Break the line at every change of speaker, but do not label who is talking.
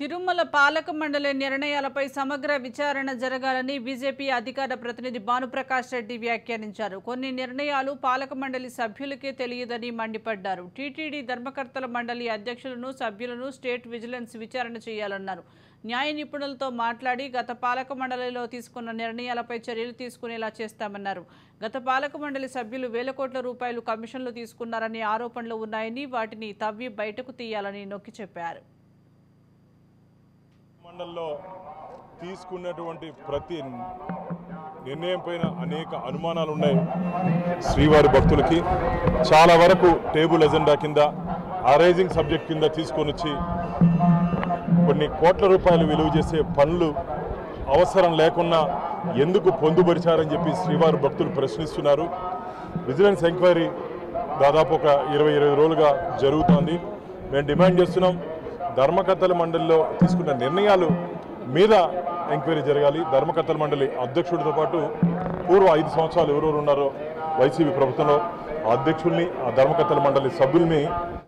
తిరుమల పాలక మండలి నిర్ణయాలపై సమగ్ర విచారణ జరగాలని బీజేపీ అధికార ప్రతినిధి భానుప్రకాష్ రెడ్డి వ్యాఖ్యానించారు కొన్ని నిర్ణయాలు పాలక మండలి సభ్యులకే తెలియదని మండిపడ్డారు టీటీడీ ధర్మకర్తల మండలి అధ్యక్షులను సభ్యులను స్టేట్ విజిలెన్స్ విచారణ చేయాలన్నారు న్యాయ నిపుణులతో మాట్లాడి గత పాలక మండలిలో తీసుకున్న నిర్ణయాలపై చర్యలు తీసుకునేలా చేస్తామన్నారు గత పాలక మండలి సభ్యులు వేల కోట్ల రూపాయలు కమిషన్లు తీసుకున్నారనే ఆరోపణలు ఉన్నాయని వాటిని తవ్వి బయటకు తీయాలని నొక్కి చెప్పారు
మండలిలో తీసుకున్నటువంటి ప్రతి నిర్ణయం పైన అనేక అనుమానాలు ఉన్నాయి శ్రీవారి భక్తులకి చాలా వరకు టేబుల్ ఎజెండా కింద అరైజింగ్ సబ్జెక్ట్ కింద తీసుకొని వచ్చి కొన్ని కోట్ల రూపాయలు విలువ చేసే పనులు అవసరం లేకున్నా ఎందుకు పొందుపరిచారని చెప్పి శ్రీవారి భక్తులు ప్రశ్నిస్తున్నారు విజిలెన్స్ ఎంక్వైరీ దాదాపు ఒక ఇరవై ఇరవై రోజులుగా జరుగుతోంది మేము డిమాండ్ చేస్తున్నాం ధర్మకర్తల మండలిలో తీసుకున్న నిర్ణయాలు మీద ఎంక్వైరీ జరగాలి ధర్మకర్తల మండలి అధ్యక్షుడితో పాటు పూర్వ ఐదు సంవత్సరాలు ఎవరెవరు ఉన్నారో వైసీపీ ప్రభుత్వంలో ఆ అధ్యక్షుల్ని ఆ ధర్మకర్తల మండలి సభ్యుల్ని